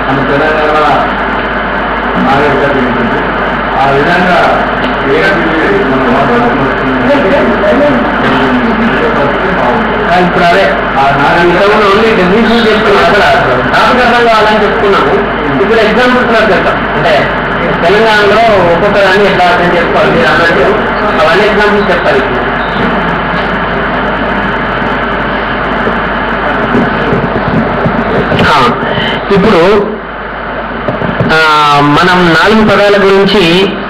మన తెలంగాణ నాగరికత ఉంటుంది ఆ విధంగా ఏడాది మన వాతావరణం ఇప్పుడు అదే ఆ ఇంతకుముందు ఓన్లీ డెఫినేషన్ చెప్పుకున్నాం అక్కడ టాపిక్ అర్థం కావాలని చెప్పుకున్నాము ఇప్పుడు ఎగ్జాంపుల్స్ కూడా చెప్తాం అంటే తెలంగాణలో ఒక్కొక్క దాన్ని ఎట్లా అర్థం చేసుకోవాలి మీరు అన్నట్టు అవన్నీ ఎగ్జాంపుల్స్ చెప్తారు ఇప్పుడు. ఆ, ఇప్పుడు ఆ, మనం నాలుగు పదాల గురించి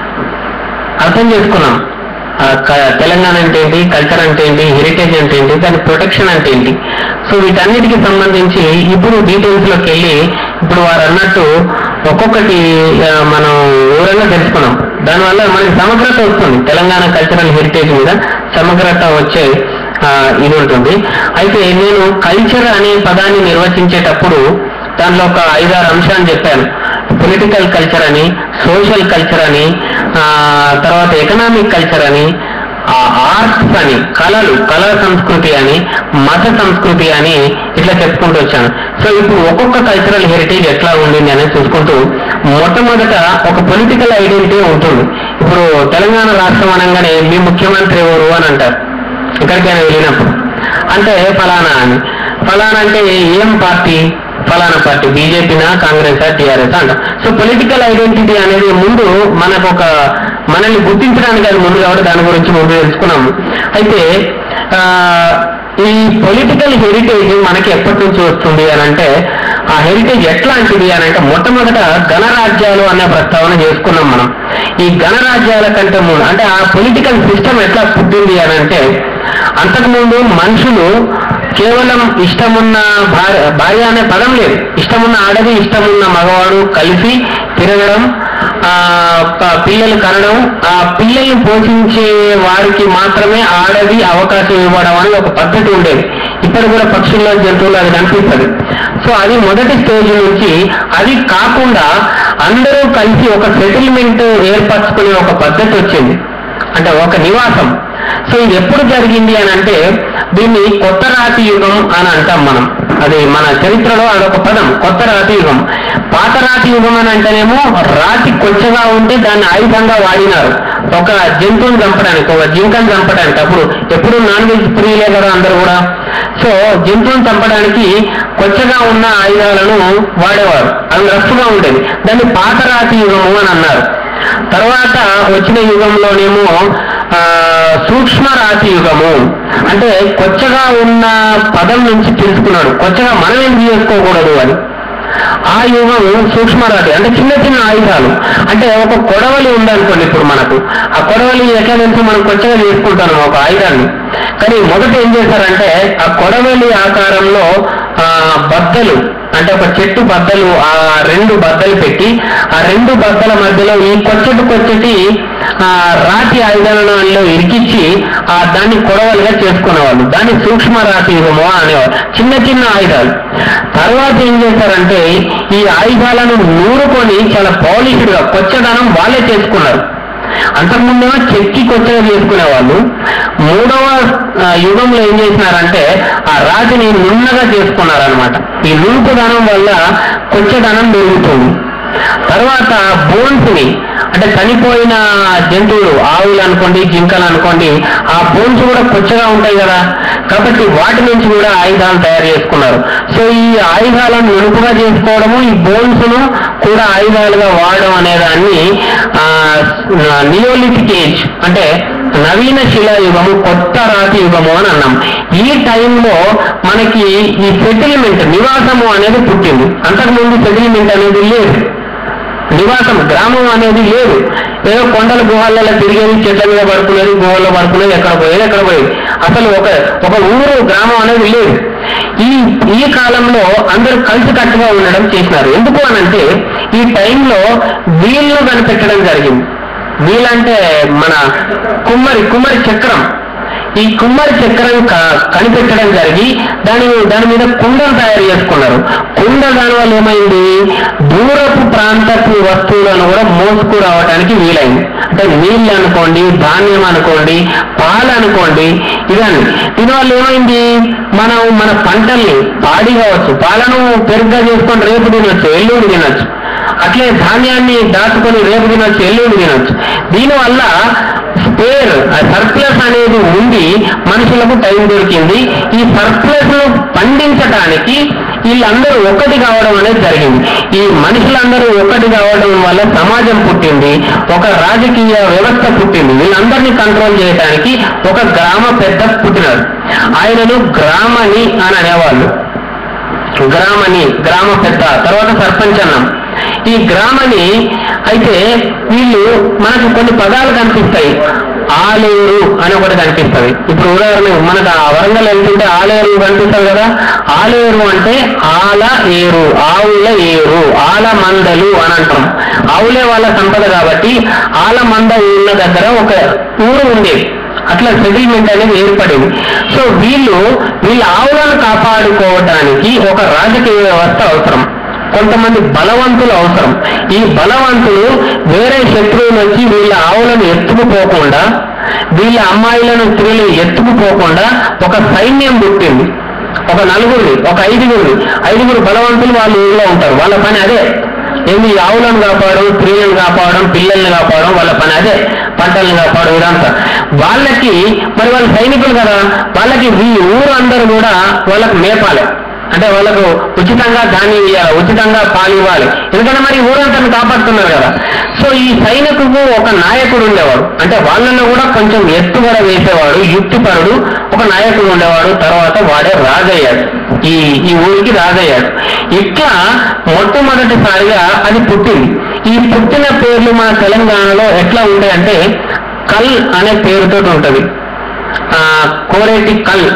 అర్థం చేసుకున్నాం ఆ, క- తెలంగాణ అంటే ఏంటి కల్చర్ అంటే ఏంటి హెరిటేజ్ అంటే ఏంటి దాని ప్రొటెక్షన్ అంటే ఏంటి సో వీటన్నిటికి సంబంధించి ఇప్పుడు డీటెయిల్స్ లోకి వెళ్ళి ఇప్పుడు వారు అన్నట్టు ఒక్కొక్కటి ఆ, మనం వివరంగా తెలుసుకున్నాం దానివల్ల మనకి సమగ్రత వస్తుంది తెలంగాణ కల్చరల్ హెరిటేజ్ మీద సమగ్రత వచ్చే ఆ, ఇది ఉంటుంది అయితే నేను కల్చర్ అనే పదాన్ని నిర్వచించేటప్పుడు దానిలో ఒక ఐదారు అంశాలు చెప్పాను పొలిటికల్ కల్చర్ అని సోషల్ కల్చర్ అని ఆ, తర్వాత ఎకనామిక్ కల్చర్ అని ఆర్ట్స్ అని కళలు కళా సంస్కృతి అని మత సంస్కృతి అని ఇట్లా చెప్పుకుంటూ వచ్చాను సో ఇప్పుడు ఒక్కొక్క కల్చరల్ హెరిటేజ్ ఎట్లా ఉండింది అనేది చూసుకుంటూ మొట్టమొదట ఒక పొలిటికల్ ఐడెంటిటీ ఉంటుంది ఇప్పుడు తెలంగాణ రాష్ట్రం అనగానే మీ ముఖ్యమంత్రి ఎవరు అని అంటారు ఎక్కడికైనా వెళ్ళినప్పుడు అంటే ఫలానా అని ఫలానా అంటే ఏం పార్టీ ఫలానా పార్టీ బీజేపీనా కాంగ్రెస్ టీఆర్ఎస్ అంట సో పొలిటికల్ ఐడెంటిటీ అనేది ముందు మనకు ఒక మనల్ని గుర్తించడానికి అది ముందు కాబట్టి దాని గురించి ముందు తెలుసుకున్నాము అయితే ఆ, ఈ పొలిటికల్ హెరిటేజ్ మనకి ఎప్పటి నుంచి వస్తుంది అని అంటే ఆ హెరిటేజ్ ఎట్లాంటిది అని అంటే మొట్టమొదట గణరాజ్యాలు అనే ప్రస్తావన చేసుకున్నాం మనం ఈ గణరాజ్యాల కంటే ముందు అంటే ఆ పొలిటికల్ సిస్టమ్ ఎట్లా పుట్టింది అని అంటే అంతకుముందు మనుషులు కేవలం ఇష్టమున్న భార్య భార్య అనే పదం లేదు ఇష్టమున్న ఆడది ఇష్టమున్న మగవాడు కలిసి తిరగడం ఆ ప- పిల్లలు కనడం ఆ పిల్లల్ని పోషించే వారికి మాత్రమే ఆడది అవకాశం ఇవ్వడం అని ఒక పద్ధతి ఉండేది ఇప్పుడు కూడా పక్షుల్లో జంతువులు అది కనిపిస్తుంది సో అది మొదటి స్టేజ్ నుంచి అది కాకుండా అందరూ కలిసి ఒక సెటిల్మెంట్ ఏర్పరచుకునే ఒక పద్ధతి వచ్చింది అంటే ఒక నివాసం సో ఇది ఎప్పుడు జరిగింది అని అంటే దీన్ని కొత్త రాతి యుగం అని అంటాం మనం అది మన చరిత్రలో అదొక పదం కొత్త రాతి యుగం పాత రాతి యుగం అని అంటేనేమో రాతి కొచ్చగా ఉంటే దాన్ని ఆయుధంగా వాడినారు ఒక జంతువుని చంపడానికి ఒక జింకను చంపడానికి అప్పుడు ఎప్పుడు నాన్ వెజ్ ప్రియులే కదా అందరూ కూడా సో జంతువుని చంపడానికి కొచ్చగా ఉన్న ఆయుధాలను వాడేవారు అది రఫ్గా ఉండేది దాన్ని పాత రాతి యుగము అని అన్నారు తర్వాత వచ్చిన యుగంలోనేమో ఆ, సూక్ష్మ రాతి యుగము అంటే కొచ్చగా ఉన్న పదం నుంచి తెలుసుకున్నాడు కొచ్చగా మనం ఏం చేసుకోకూడదు అని ఆ యుగం సూక్ష్మరాతి అంటే చిన్న చిన్న ఆయుధాలు అంటే ఒక కొడవలి ఉందనుకోండి ఇప్పుడు మనకు ఆ కొడవలి ఎట్లా తెలుసు మనం కొత్తగా చేసుకుంటాం ఒక ఆయుధాన్ని కానీ మొదట ఏం చేశారంటే ఆ కొడవలి ఆకారంలో ఆ బద్దలు అంటే ఒక చెట్టు బద్దలు ఆ రెండు బద్దలు పెట్టి ఆ రెండు బద్దల మధ్యలో ఈ కొచ్చటి కొచ్చటి ఆ రాతి ఆయుధాలలో ఇరికిచ్చి ఆ దాన్ని కొడవలిగా చేసుకునేవాళ్ళు దాన్ని సూక్ష్మ రాతి యుగము అనేవారు చిన్న చిన్న ఆయుధాలు తర్వాత ఏం చేశారంటే ఈ ఆయుధాలను నూరుకొని చాలా పాలిష్డ్ గా కొచ్చదనం వాళ్ళే చేసుకున్నారు అంతకుముందేమో చెక్కి కొత్తగా చేసుకునే వాళ్ళు మూడవ ఆ, యుగంలో ఏం చేసినారంటే ఆ రాతిని నున్నగా చేసుకున్నారనమాట ఈ నునుపుదనం వల్ల కొచ్చదనం పెరుగుతుంది తర్వాత బోన్స్ ని అంటే చనిపోయిన జంతువులు ఆవులు అనుకోండి జింకలు అనుకోండి ఆ బోన్స్ కూడా కొచ్చగా ఉంటాయి కదా కాబట్టి వాటి నుంచి కూడా ఆయుధాలు తయారు చేసుకున్నారు సో ఈ ఆయుధాలను నునుపుగా చేసుకోవడము ఈ బోన్స్ ను కూడా ఆయుధాలుగా వాడడం అనే దాన్ని నియోలిథిక్ ఏజ్ అంటే నవీన శిలా యుగము కొత్త రాతి యుగము అని అన్నాం ఈ టైంలో మనకి ఈ సెటిల్మెంట్ నివాసము అనేది పుట్టింది అంతకుముందు సెటిల్మెంట్ అనేది లేదు నివాసం గ్రామం అనేది లేదు ఏదో కొండల గుహాలలో తిరిగేది చెట్ల మీద పడుకునేది గుహల్లో పడుకునేది ఎక్కడ పోయేది ఎక్కడ పోయేది అసలు ఒక ఒక ఊరు గ్రామం అనేది లేదు ఈ ఈ కాలంలో అందరూ కలిసి కట్టుగా ఉండడం చేసినారు ఎందుకు అనంటే ఈ టైంలో వీళ్ళు కనిపెట్టడం జరిగింది వీళ్ళంటే మన కుమ్మరి కుమ్మరి చక్రం ఈ కుమ్మరి చక్రం క- కనిపెట్టడం జరిగి దాని దాని మీద కుండలు తయారు చేసుకున్నారు కుండ దాని వల్ల ఏమైంది దూరపు ప్రాంతపు వస్తువులను కూడా మోసుకు రావడానికి వీలైంది అంటే నీళ్ళు అనుకోండి ధాన్యం అనుకోండి పాలు అనుకోండి ఇవన్నీ దీనివల్ల ఏమైంది మనం మన పంటల్ని పాడి కావచ్చు పాలను పెరుగ్గా చేసుకొని రేపు తినొచ్చు ఎల్లుండి తినొచ్చు అట్లే ధాన్యాన్ని దాచుకొని రేపు తినొచ్చు ఎల్లుండి తినొచ్చు దీనివల్ల స్పేర్ సర్ప్లస్ అనేది ఉండి మనుషులకు టైం దొరికింది ఈ సర్ప్లస్ ను పండించడానికి వీళ్ళందరూ ఒక్కటి కావడం అనేది జరిగింది ఈ మనుషులందరూ ఒక్కటి కావడం వల్ల సమాజం పుట్టింది ఒక రాజకీయ వ్యవస్థ పుట్టింది వీళ్ళందరినీ కంట్రోల్ చేయడానికి ఒక గ్రామ పెద్ద పుట్టినాడు ఆయనను గ్రామని అని అనేవాళ్ళు గ్రామని గ్రామ పెద్ద తర్వాత సర్పంచ్ అన్నాం ఈ గ్రామని అయితే వీళ్ళు మనకు కొన్ని పదాలు కనిపిస్తాయి ఆలేరు అని ఒకటి కనిపిస్తుంది ఇప్పుడు ఉదాహరణ మనకు ఆ వరంగల్ వెళ్తుంటే ఆలేరు కనిపిస్తుంది కదా ఆలేరు అంటే ఆల ఏరు ఆవుల ఏరు ఆల మందలు అని అంటాం ఆవులే వాళ్ళ సంపద కాబట్టి ఆల మంద ఉన్న దగ్గర ఒక ఊరు ఉండేది అట్లా సెటిల్మెంట్ అనేది ఏర్పడింది సో వీళ్ళు వీళ్ళ ఆవులను కాపాడుకోవడానికి ఒక రాజకీయ వ్యవస్థ అవసరం కొంతమంది బలవంతులు అవసరం ఈ బలవంతులు వేరే శత్రువులు వచ్చి వీళ్ళ ఆవులను ఎత్తుకుపోకుండా వీళ్ళ అమ్మాయిలను స్త్రీలు ఎత్తుకుపోకుండా ఒక సైన్యం పుట్టింది ఒక నలుగురిని ఒక ఐదుగురిని ఐదుగురు బలవంతులు వాళ్ళ ఊళ్ళో ఉంటారు వాళ్ళ పని అదే ఏంది ఈ ఆవులను కాపాడడం స్త్రీలను కాపాడడం పిల్లల్ని కాపాడడం వాళ్ళ పని అదే పంటల్ని కాపాడడం ఇదంతా వాళ్ళకి మరి వాళ్ళు సైనికులు కదా వాళ్ళకి ఈ ఊరు అందరూ కూడా వాళ్ళకి మేపాలి అంటే వాళ్ళకు ఉచితంగా ధాన్యం ఇవ్వాలి ఉచితంగా పాలు ఇవ్వాలి ఎందుకంటే మరి ఊరంతా కాపాడుతున్నారు కదా సో ఈ సైనికుకు ఒక నాయకుడు ఉండేవాడు అంటే వాళ్ళలో కూడా కొంచెం ఎత్తుగడ వేసేవాడు యుక్తిపరుడు ఒక నాయకుడు ఉండేవాడు తర్వాత వాడే రాజయ్యాడు ఈ ఈ ఊరికి రాజయ్యాడు ఇట్లా మొట్టమొదటిసారిగా అది పుట్టింది ఈ పుట్టిన పేర్లు మన తెలంగాణలో ఎట్లా ఉంటాయంటే కల్ అనే పేరుతో ఉంటది ఆ కోరేటి కల్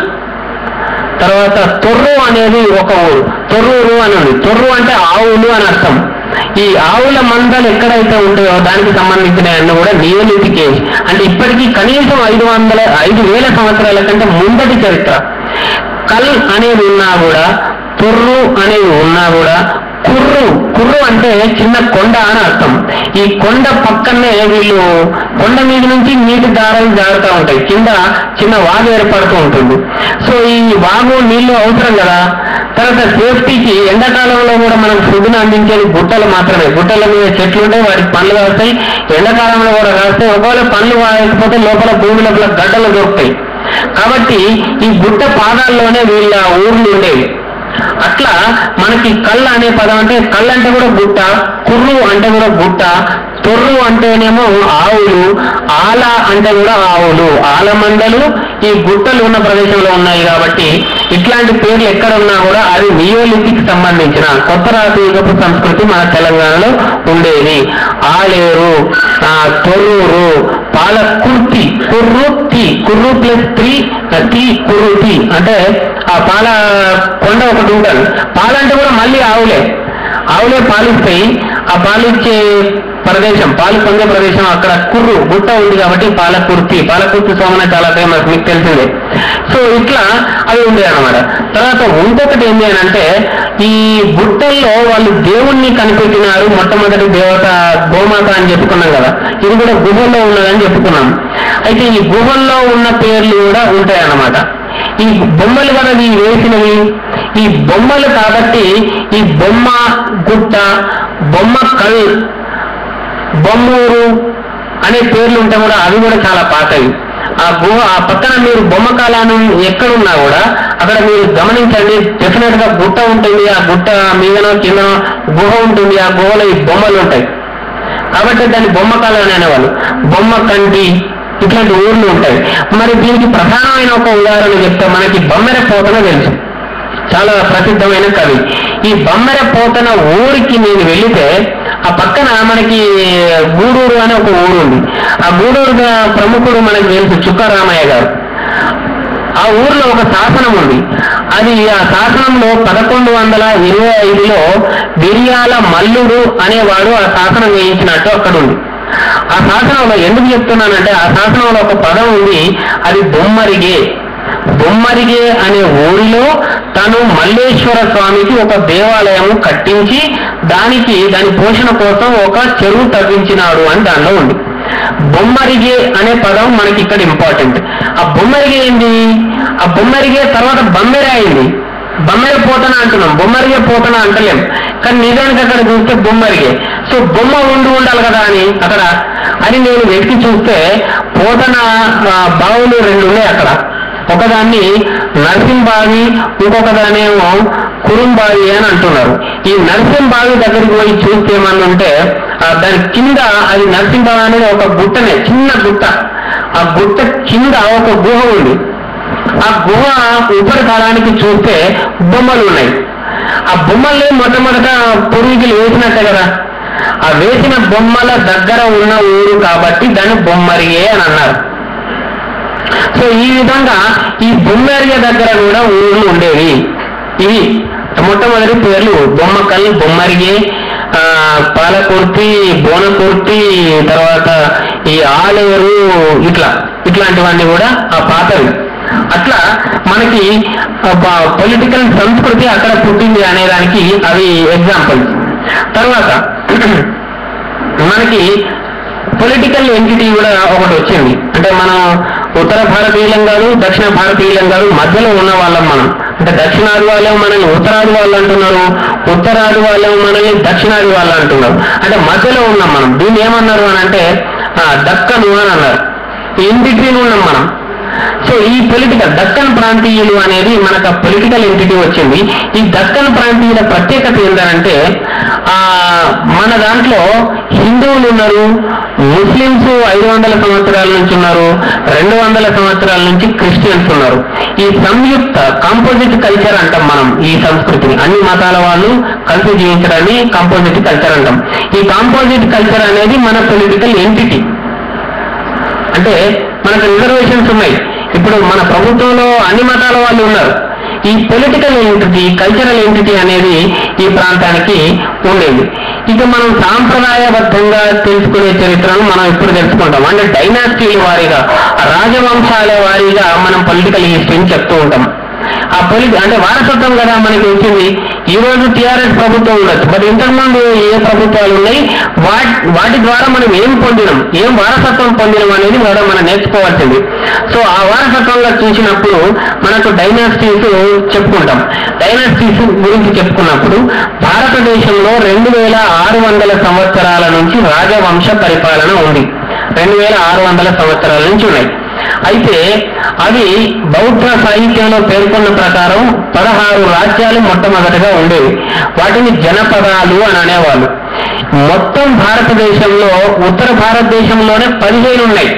తర్వాత తొర్రు అనేది ఒక ఊరు తొర్రూరు అని ఉంది తొర్రు అంటే ఆవులు అని అర్థం ఈ ఆవుల మందలు ఎక్కడైతే ఉంటాయో దానికి సంబంధించిన అన్ని కూడా నియోలిథిక్ ఏజ్ అంటే ఇప్పటికీ కనీసం ఐదు వందల ఐదు వేల సంవత్సరాల కంటే ముందటి చరిత్ర కల్ అనేది ఉన్నా కూడా తొర్రు అనేది ఉన్నా కూడా కుర్రు కుర్రు అంటే చిన్న కొండ అని అర్థం ఈ కొండ పక్కనే వీళ్ళు కొండ మీద నుంచి నీటి దారాలు జారుతూ ఉంటాయి కింద చిన్న వాగు ఏర్పడుతూ ఉంటుంది సో ఈ వాగు నీళ్లు అవసరం కదా తర్వాత సేఫ్టీకి ఎండాకాలంలో కూడా మనం ఫుడ్ని అందించేది గుట్టలు మాత్రమే గుట్టల మీద చెట్లు ఉంటాయి వాటికి పండ్లు కాస్తాయి ఎండాకాలంలో కూడా కాస్తాయి ఒకవేళ పండ్లు కాయకపోతే లోపల భూమి లోపల గడ్డలు దొరుకుతాయి కాబట్టి ఈ గుట్ట పాదాల్లోనే వీళ్ళ ఊర్లు ఉండేవి అట్లా మనకి కళ్ళ అనే పదం అంటే కళ్ళ అంటే కూడా గుట్ట కుర్రు అంటే కూడా గుట్ట తొర్రు అంటేనేమో ఆవులు ఆల అంటే కూడా ఆవులు ఆల మందలు ఈ గుట్టలు ఉన్న ప్రదేశంలో ఉన్నాయి కాబట్టి ఇట్లాంటి పేర్లు ఎక్కడ ఉన్నా కూడా అది నియోలిథిక్ సంబంధించిన కొత్త రాతీయపు సంస్కృతి మన తెలంగాణలో ఉండేది ఆలేరు ఆ, తొర్రూరు పాలకుర్తి కుర్రు తి కుర్రు ప్లస్ త్రీ తి కుర్రు తి అంటే ఆ పాల కొండ ఒకటి ఉంటుంది పాలంటే కూడా మళ్ళీ ఆవులే ఆవులే పాలిస్తాయి ఆ పాలిచ్చే ప్రదేశం పాలు పొందే ప్రదేశం అక్కడ కుర్రు గుట్ట ఉంది కాబట్టి పాలకుర్తి పాలకుర్తి సోమన చాలా ఫేమస్ మీకు తెలిసిందే సో ఇట్లా అవి ఉండేవి అనమాట తర్వాత ఇంకొకటి ఏంటి అని అంటే ఈ గుట్టల్లో వాళ్ళు దేవుణ్ణి కనిపెట్టినారు మొట్టమొదటి దేవత గోమాత అని చెప్పుకున్నాం కదా ఇది కూడా గుహల్లో ఉన్నదని చెప్పుకున్నాం అయితే ఈ గుహల్లో ఉన్న పేర్లు కూడా ఉంటాయి అన్నమాట ఈ బొమ్మలు కదా ఈ వేసినవి ఈ బొమ్మలు కాబట్టి ఈ బొమ్మ గుట్ట బొమ్మ కల్ బొమ్మూరు అనే పేర్లు ఉంటే కూడా అవి కూడా చాలా పాతవి ఆ గుహ ఆ పక్కన మీరు బొమ్మ కాలానం ఎక్కడున్నా కూడా అక్కడ మీరు గమనించండి డెఫినెట్ గా గుట్ట ఉంటుంది ఆ గుట్ట మీదనో కిందనో గుహ ఉంటుంది ఆ గుహలో ఈ బొమ్మలు ఉంటాయి కాబట్టి దాన్ని బొమ్మ కాలం అని అనేవాళ్ళు బొమ్మ కంటి ఇట్లాంటి ఊర్లు ఉంటాయి మరి దీనికి ప్రధానమైన ఒక ఉదాహరణ చెప్తే మనకి బొమ్మెర పోతన తెలుసు చాలా ప్రసిద్ధమైన కవి ఈ బొమ్మెర పోతన ఊరికి నేను వెళితే ఆ పక్కన మనకి గూడూరు అనే ఒక ఊరు ఉంది ఆ గూడూరు గా- ప్రముఖుడు మనకి తెలుసు చుక్కారామయ్య గారు ఆ ఊర్లో ఒక శాసనం ఉంది అది ఆ శాసనంలో పదకొండు వందల ఇరవై ఐదులో బిర్యాల మల్లుడు అనేవాడు ఆ శాసనం వేయించినట్టు అక్కడ ఉంది ఆ శాసనంలో ఎందుకు చెప్తున్నానంటే ఆ శాసనంలో ఒక పదం ఉంది అది బొమ్మరిగే బొమ్మరిగే అనే ఊరిలో తను మల్లేశ్వర స్వామికి ఒక దేవాలయం కట్టించి దానికి దాని పోషణ కోసం ఒక చెరువు తవ్వించినాడు అని దానిలో ఉంది బొమ్మరిగే అనే పదం మనకి ఇక్కడ ఇంపార్టెంట్ ఆ బొమ్మరిగే ఏంది ఆ బొమ్మరిగే తర్వాత బమ్మెర అయింది బొమ్మెర పోతన అంటున్నాం బొమ్మరిగే పోతన అంటలేం కానీ నిజానికి అక్కడ చూస్తే బొమ్మరిగే సో బొమ్మ ఉండి ఉండాలి కదా అని అక్కడ అని నేను వెతికి చూస్తే పోతన ఆ, బావులు రెండు ఉన్నాయి అక్కడ ఒకదాన్ని నరసింబావి ఇంకొక దానేమో కురుంబావి అని అంటున్నారు ఈ నరసింబావి దగ్గరికి పోయి చూస్తే ఏమన్నా ఉంటే ఆ దాని కింద అది నరసింబావి అనేది ఒక గుట్టనే చిన్న గుట్ట ఆ గుట్ట కింద ఒక గుహ ఉంది ఆ గుహ ఉపరితలానికి చూస్తే బొమ్మలు ఉన్నాయి ఆ బొమ్మల్ని మొట్టమొదట పూర్వీకులు వేసినట్టే కదా ఆ వేసిన బొమ్మల దగ్గర ఉన్న ఊరు కాబట్టి దాన్ని బొమ్మరియే అని అన్నారు సో ఈ విధంగా ఈ బొమ్మరియ దగ్గర కూడా ఊళ్ళు ఉండేవి ఇవి మొట్టమొదటి పేర్లు బొమ్మకల్ బొమ్మరిగే ఆ, పాలకుర్తి బోనకుర్తి తర్వాత ఈ ఆలేరు ఇట్లా ఇట్లాంటివన్నీ కూడా ఆ పాతవి అట్లా మనకి పొలిటికల్ సంస్కృతి అక్కడ పుట్టింది అనేదానికి అవి ఎగ్జాంపుల్స్ తర్వాత మనకి పొలిటికల్ ఎంటిటీ కూడా ఒకటి వచ్చింది అంటే మనం ఉత్తర భారతీయులం కాదు దక్షిణ భారతీయులం కాదు మధ్యలో ఉన్న వాళ్ళం మనం అంటే దక్షిణాది వాళ్ళం మనల్ని ఉత్తరాది వాళ్ళు అంటున్నారు ఉత్తరాది వాళ్ళం మనల్ని దక్షిణాది వాళ్ళు అంటున్నారు అంటే మధ్యలో ఉన్నాం మనం దీన్ని ఏమన్నారు అని అంటే ఆ, దక్కను అని అన్నారు ఇన్ బిట్వీన్ ఉన్నాం మనం సో ఈ పొలిటికల్ దక్కన్ ప్రాంతీయులు అనేది మనకు పొలిటికల్ ఎంటిటీ వచ్చింది ఈ దక్కన్ ప్రాంతీయుల ప్రత్యేకత ఏంటంటే ఆ మన దాంట్లో హిందువులు ఉన్నారు ముస్లింస్ ఐదు వందల సంవత్సరాల నుంచి ఉన్నారు రెండు వందల సంవత్సరాల నుంచి క్రిస్టియన్స్ ఉన్నారు ఈ సంయుక్త కాంపోజిట్ కల్చర్ అంటాం మనం ఈ సంస్కృతిని అన్ని మతాల వాళ్ళు కలిసి జీవించడాన్ని కాంపోజిట్ కల్చర్ అంటాం ఈ కాంపోజిట్ కల్చర్ అనేది మన పొలిటికల్ ఎంటిటీ అంటే మనకు రిజర్వేషన్స్ ఉన్నాయి ఇప్పుడు మన ప్రభుత్వంలో అన్ని మతాల వాళ్ళు ఉన్నారు ఈ పొలిటికల్ ఎంటిటీ కల్చరల్ ఎంటిటీ అనేది ఈ ప్రాంతానికి ఉండేది ఇక మనం సాంప్రదాయబద్ధంగా తెలుసుకునే చరిత్రను మనం ఇప్పుడు తెలుసుకుంటాం అంటే డైనాసిటీల వారీగా రాజవంశాల వారీగా మనం పొలిటికల్ హిస్టరీని చెప్తూ ఉంటాం ఆ పొలి అంటే వారసత్వం కదా మనకి వచ్చింది ఈ రోజు టీఆర్ఎస్ ప్రభుత్వం ఉండొచ్చు బట్ ఇంతకుముందు ఏ ప్రభుత్వాలు ఉన్నాయి వాటి వాటి ద్వారా మనం ఏం పొందినాం ఏం వారసత్వం పొందినాం అనేది కూడా మనం నేర్చుకోవాల్సింది సో ఆ వారసత్వంలో చూసినప్పుడు మనకు డైనాసిటీస్ చెప్పుకుంటాం డైనాసిటీస్ గురించి చెప్పుకున్నప్పుడు భారతదేశంలో రెండు వేల ఆరు వందల సంవత్సరాల నుంచి రాజవంశ పరిపాలన ఉంది రెండు వేల ఆరు వందల సంవత్సరాల నుంచి ఉన్నాయి అయితే అవి బౌద్ధ సాహిత్యంలో పేర్కొన్న ప్రకారం పదహారు రాజ్యాలు మొట్టమొదటిగా ఉండేవి వాటిని జనపదాలు అని అనేవాళ్ళు మొత్తం భారతదేశంలో ఉత్తర భారతదేశంలోనే పదిహేను ఉన్నాయి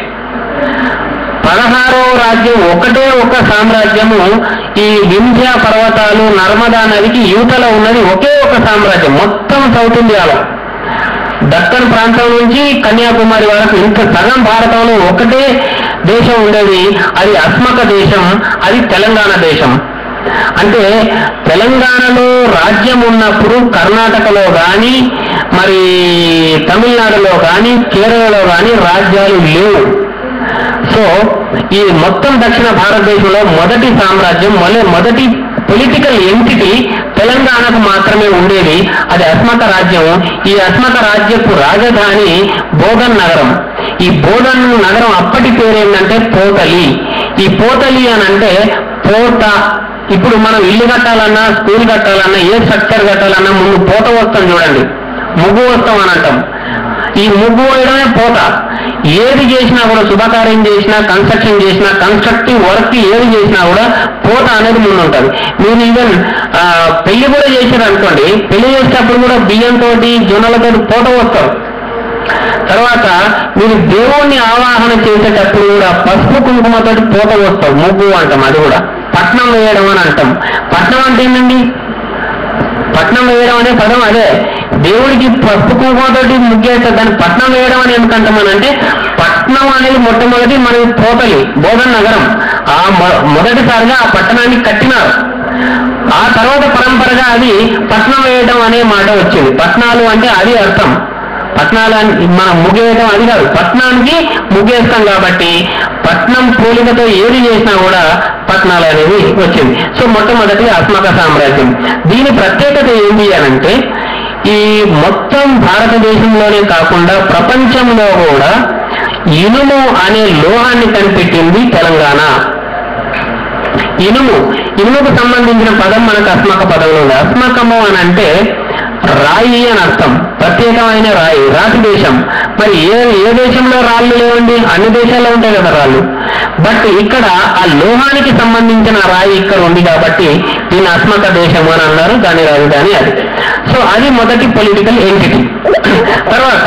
పదహారవ రాజ్యం ఒకటే ఒక సామ్రాజ్యము ఈ వింధ్య పర్వతాలు నర్మదా నదికి యువతలో ఉన్నది ఒకే ఒక సామ్రాజ్యం మొత్తం సౌత్ ఇండియాలో దక్కన్ ప్రాంతం నుంచి కన్యాకుమారి వరకు ఇంత సగం భారతంలో ఒకటే దేశం ఉండేది అది అస్మక దేశం అది తెలంగాణ దేశం అంటే తెలంగాణలో రాజ్యం ఉన్నప్పుడు కర్ణాటకలో కానీ మరి తమిళనాడులో కానీ కేరళలో కానీ రాజ్యాలు లేవు సో ఈ మొత్తం దక్షిణ భారతదేశంలో మొదటి సామ్రాజ్యం మొదటి మొదటి పొలిటికల్ ఎంటిటీ తెలంగాణకు మాత్రమే ఉండేది అది అస్మక రాజ్యం ఈ అస్మక రాజ్యపు రాజధాని బోధన్ నగరం ఈ బోధన్ నగరం అప్పటి పేరు ఏంటంటే పోతలి ఈ పోతలి అని అంటే పోత ఇప్పుడు మనం ఇల్లు కట్టాలన్నా స్కూల్ కట్టాలన్నా ఏ స్ట్రక్చర్ కట్టాలన్నా ముందు పోత వస్తాం చూడండి ముగ్గు వస్తాం అని అంటాం ఈ ముగ్గు వేయడమే పోత ఏది చేసినా కూడా శుభకార్యం చేసినా కన్స్ట్రక్షన్ చేసినా కన్స్ట్రక్టివ్ వర్క్ ఏది చేసినా కూడా పోత అనేది ముందు ఉంటుంది మీరు ఈవెన్ పెళ్లి కూడా చేశారు అనుకోండి పెళ్లి చేసేటప్పుడు కూడా బియ్యంతో జొన్నలతో పోత వస్తారు తర్వాత మీరు దేవుణ్ణి ఆవాహన చేసేటప్పుడు కూడా పసుపు కుంకుమతోటి పోత వస్తాం ముగ్గు అంటాం అది కూడా పట్నం వేయడం అని అంటాం పట్నం అంటే ఏంటండి పట్నం వేయడం అనే పదం అదే దేవుడికి పసుపు కుంకుమతోటి ముగ్గేస్తే దాన్ని పట్నం వేయడం అని ఎందుకంటామనంటే పట్నం అనేది మొట్టమొదటి మనకి పోతలి బోధన్ నగరం ఆ మొ- మొదటిసారిగా ఆ పట్టణాన్ని కట్టినారు ఆ తర్వాత పరంపరగా అది పట్నం వేయడం అనే మాట వచ్చింది పట్నాలు అంటే అది అర్థం పట్నాలు అని మనం ముగ్గేయడం అది కాదు పట్నానికి ముగ్గేస్తాం కాబట్టి పట్నం పోలికతో ఏది చేసినా కూడా పట్నాలు అనేది వచ్చింది సో మొట్టమొదటి అస్మక సామ్రాజ్యం దీని ప్రత్యేకత ఏంటి అనంటే ఈ మొత్తం భారతదేశంలోనే కాకుండా ప్రపంచంలో కూడా ఇనుము అనే లోహాన్ని కనిపెట్టింది తెలంగాణ ఇనుము ఇనుముకు సంబంధించిన పదం మనకు అస్మక పదంలో ఉంది అస్మకము అని అంటే రాయి అని అర్థం ప్రత్యేకమైన రాయి రాతి దేశం మరి ఏ ఏ దేశంలో రాళ్ళు లేవండి అన్ని దేశాల్లో ఉంటాయి కదా రాళ్ళు బట్ ఇక్కడ ఆ లోహానికి సంబంధించిన రాయి ఇక్కడ ఉంది కాబట్టి దీని అస్మక దేశం అని అన్నారు దాని రాజధాని అది సో అది మొదటి పొలిటికల్ ఎంటిటీ తర్వాత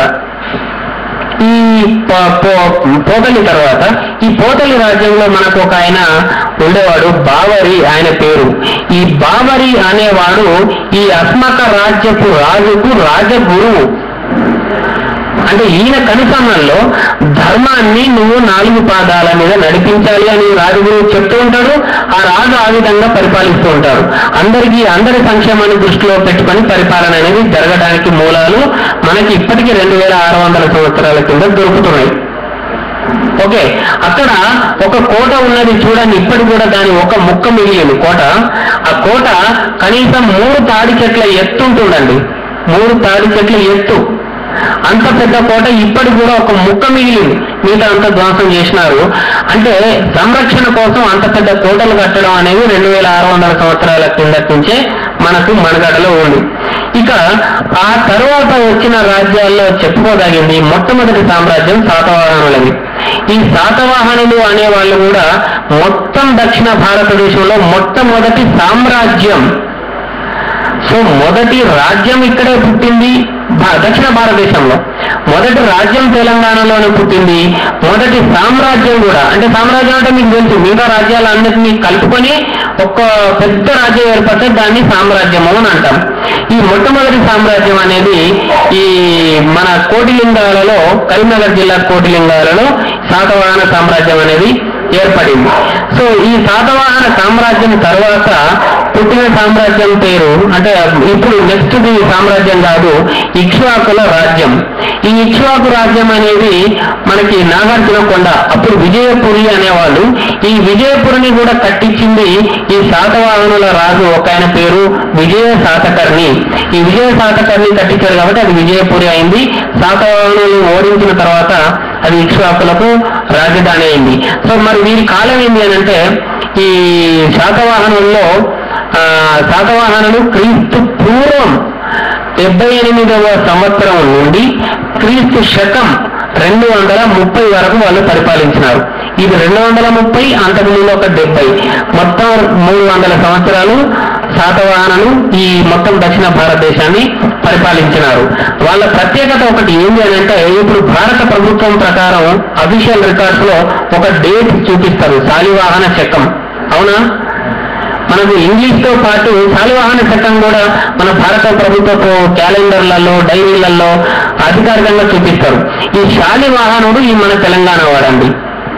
ఈ ప- పో- పోతలి తర్వాత ఈ పోతలి రాజ్యంలో మనకు ఒక ఆయన ఉండేవాడు బావరి ఆయన పేరు ఈ బావరి అనేవాడు ఈ అస్మక రాజ్యపు రాజుకు రాజగురువు అంటే ఈయన కనుసమయంలో ధర్మాన్ని నువ్వు నాలుగు పాదాల మీద నడిపించాలి అని రాజుగురు చెప్తూ ఉంటాడు ఆ రాజు ఆ విధంగా పరిపాలిస్తూ ఉంటారు అందరికీ అందరి సంక్షేమాన్ని దృష్టిలో పెట్టుకొని పరిపాలన అనేది జరగడానికి మూలాలు మనకి ఇప్పటికీ రెండు వేల ఆరు వందల సంవత్సరాల కింద దొరుకుతున్నాయి ఓకే అక్కడ ఒక కోట ఉన్నది చూడండి ఇప్పటికి కూడా దాని ఒక ముక్క మిగిలింది కోట ఆ కోట కనీసం మూడు తాడి చెట్ల ఎత్తు ఉంటుండండి మూడు తాడి చెట్ల ఎత్తు అంత పెద్ద కోట ఇప్పటికి కూడా ఒక ముక్క మిగిలింది మిగతా అంతా ధ్వంసం చేసినారు అంటే సంరక్షణ కోసం అంత పెద్ద కోటలు కట్టడం అనేది రెండు వేల ఆరు వందల సంవత్సరాల కిందటి నుంచే మనకు మనగడలో ఉంది ఇక ఆ తర్వాత వచ్చిన రాజ్యాల్లో చెప్పుకోదగింది మొట్టమొదటి సామ్రాజ్యం శాతవాహనులది ఈ శాతవాహనులు అనే వాళ్ళు కూడా మొత్తం దక్షిణ భారతదేశంలో మొట్టమొదటి సామ్రాజ్యం సో మొదటి రాజ్యం ఇక్కడే పుట్టింది భా- దక్షిణ భారతదేశంలో మొదటి రాజ్యం తెలంగాణలోనే పుట్టింది మొదటి సామ్రాజ్యం కూడా అంటే సామ్రాజ్యం అంటే మీకు తెలుసు మిగతా రాజ్యాలన్నింటినీ కలుపుకొని ఒక పెద్ద రాజ్యం ఏర్పడితే దాన్ని సామ్రాజ్యము అని అంటాం ఈ మొట్టమొదటి సామ్రాజ్యం అనేది ఈ మన కోటిలింగాలలో కరీంనగర్ జిల్లా కోటిలింగాలలో శాతవాహన సామ్రాజ్యం అనేది ఏర్పడింది సో ఈ శాతవాహన సామ్రాజ్యం తర్వాత పుట్టిన సామ్రాజ్యం పేరు అంటే ఇప్పుడు నెక్స్ట్ ది సామ్రాజ్యం కాదు ఇక్ష్వాకుల రాజ్యం ఈ ఇక్ష్వాకు రాజ్యం అనేది మనకి నాగార్జున కొండ అప్పుడు విజయపురి అనేవాళ్ళు ఈ విజయపురిని కూడా కట్టించింది ఈ శాతవాహనుల రాజు ఒక ఆయన పేరు విజయ శాతకర్ణి ఈ విజయ శాతకర్ణి కట్టించారు కాబట్టి అది విజయపురి అయింది శాతవాహనులు ఓడించిన తర్వాత అది ఇక్ష్వాకులకు రాజధాని అయింది సో మరి వీరి కాలం ఏంటి అని అంటే ఈ శాతవాహనుల్లో ఆ, శాతవాహనులు క్రీస్తు పూర్వం డెబ్బై ఎనిమిదవ సంవత్సరం నుండి క్రీస్తు శకం రెండు వందల ముప్పై వరకు వాళ్ళు పరిపాలించినారు ఇది రెండు వందల ముప్పై అంతకుముందు ఒక డెబ్బై మొత్తం మూడు వందల సంవత్సరాలు శాతవాహనులు ఈ మొత్తం దక్షిణ భారతదేశాన్ని పరిపాలించినారు వాళ్ళ ప్రత్యేకత ఒకటి ఏంటి అని అంటే ఇప్పుడు భారత ప్రభుత్వం ప్రకారం అఫీషియల్ రికార్డ్స్ లో ఒక డేట్ చూపిస్తారు శాలివాహన శకం అవునా మనకు ఇంగ్లీష్ తో పాటు శాలివాహన చట్టం కూడా మన భారత ప్రభుత్వపు క్యాలెండర్లలో డైరీలలో అధికారికంగా చూపిస్తారు ఈ శాలివాహనుడు ఈ మన తెలంగాణ వాడండి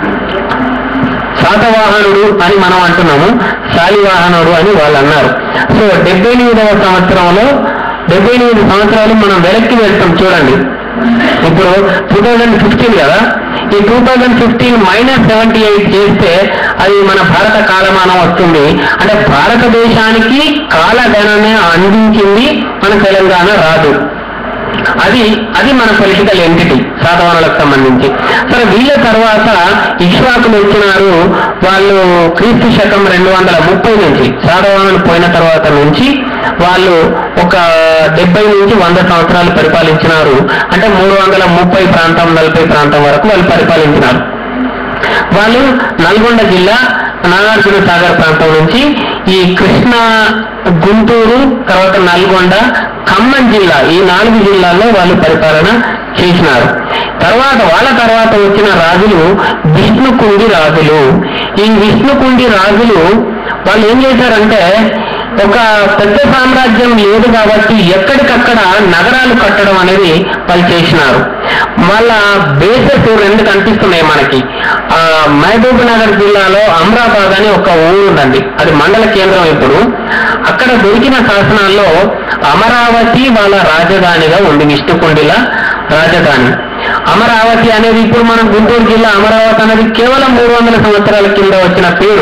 శాతవాహనుడు అని మనం అంటున్నాము శాలివాహనుడు అని వాళ్ళు అన్నారు సో డెబ్బై ఎనిమిదవ సంవత్సరంలో డెబ్బై ఎనిమిది సంవత్సరాలు మనం వెనక్కి వెళ్తాం చూడండి ఇప్పుడు టూ థౌజండ్ ఫిఫ్టీన్ కదా ఈ two thousand fifteen minus seventy eight చేస్తే అది మన భారత కాలమానం వస్తుంది అంటే భారతదేశానికి కాలగణన అందించింది మన తెలంగాణ రాదు అది అది మన పొలిటికల్ ఎంటిటీ శాతవాహనులకు సంబంధించి సరే వీళ్ళ తర్వాత ఇక్ష్వాకులు వచ్చినారు వాళ్ళు క్రీస్తు శకం రెండు వందల ముప్పై నుంచి శాతవాహనులు పోయిన తర్వాత నుంచి వాళ్ళు ఒక డెబ్బై నుంచి వంద సంవత్సరాలు పరిపాలించినారు అంటే మూడు వందల ముప్పై ప్రాంతం నలభై ప్రాంతం వరకు వాళ్ళు పరిపాలించినారు వాళ్ళు నల్గొండ జిల్లా నాగార్జున సాగర్ ప్రాంతం నుంచి ఈ కృష్ణా గుంటూరు తర్వాత నల్గొండ ఖమ్మం జిల్లా ఈ నాలుగు జిల్లాల్లో వాళ్ళు పరిపాలన చేసినారు తర్వాత వాళ్ళ తర్వాత వచ్చిన రాజులు విష్ణుకుండి రాజులు ఈ విష్ణుకుండి రాజులు వాళ్ళు ఏం చేశారంటే ఒక పెద్ద సామ్రాజ్యం లేదు కాబట్టి ఎక్కడికక్కడ నగరాలు కట్టడం అనేది వాళ్ళు చేసినారు వాళ్ళ బేసెస్ రెండు కనిపిస్తున్నాయి మనకి ఆ మహబూబ్ నగర్ జిల్లాలో అమరాబాద్ అని ఒక ఊరు ఉందండి అది మండల కేంద్రం ఇప్పుడు అక్కడ దొరికిన శాసనాల్లో అమరావతి వాళ్ళ రాజధానిగా ఉంది విష్ణుకుండిల రాజధాని అమరావతి అనేది ఇప్పుడు మనం గుంటూరు జిల్లా అమరావతి అనేది కేవలం మూడు వందల సంవత్సరాల కింద వచ్చిన పేరు